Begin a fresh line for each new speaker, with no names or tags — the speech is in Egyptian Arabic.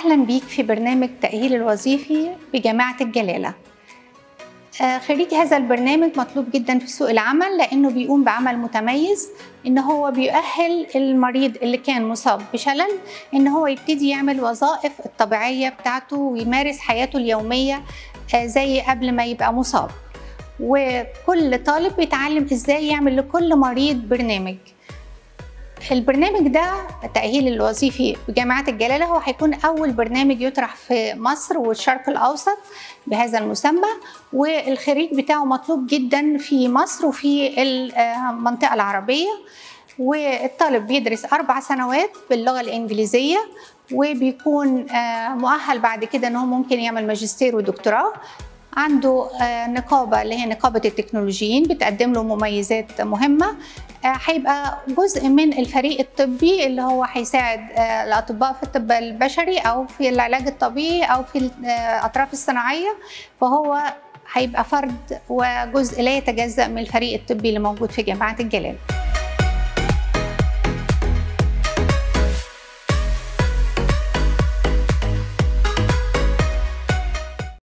أهلا بيك في برنامج تأهيل الوظيفي بجامعة الجلالة آه، خريج هذا البرنامج مطلوب جدا في سوق العمل لأنه بيقوم بعمل متميز إن هو بيؤهل المريض اللي كان مصاب بشلل إن هو يبتدي يعمل وظائف الطبيعية بتاعته ويمارس حياته اليومية آه، زي قبل ما يبقى مصاب وكل طالب بيتعلم إزاي يعمل لكل مريض برنامج البرنامج ده التأهيل الوظيفي بجامعة الجلالة هو هيكون أول برنامج يطرح في مصر والشرق الأوسط بهذا المسمى والخريج بتاعه مطلوب جدا في مصر وفي المنطقة العربية والطالب بيدرس أربع سنوات باللغة الإنجليزية وبيكون مؤهل بعد كده ان هو ممكن يعمل ماجستير ودكتوراه عنده نقابه اللي هي نقابه التكنولوجيين بتقدم له مميزات مهمه هيبقى جزء من الفريق الطبي اللي هو هيساعد الاطباء في الطب البشري او في العلاج الطبيعي او في الاطراف الصناعيه فهو هيبقى فرد وجزء لا يتجزا من الفريق الطبي اللي موجود في جامعه الجلال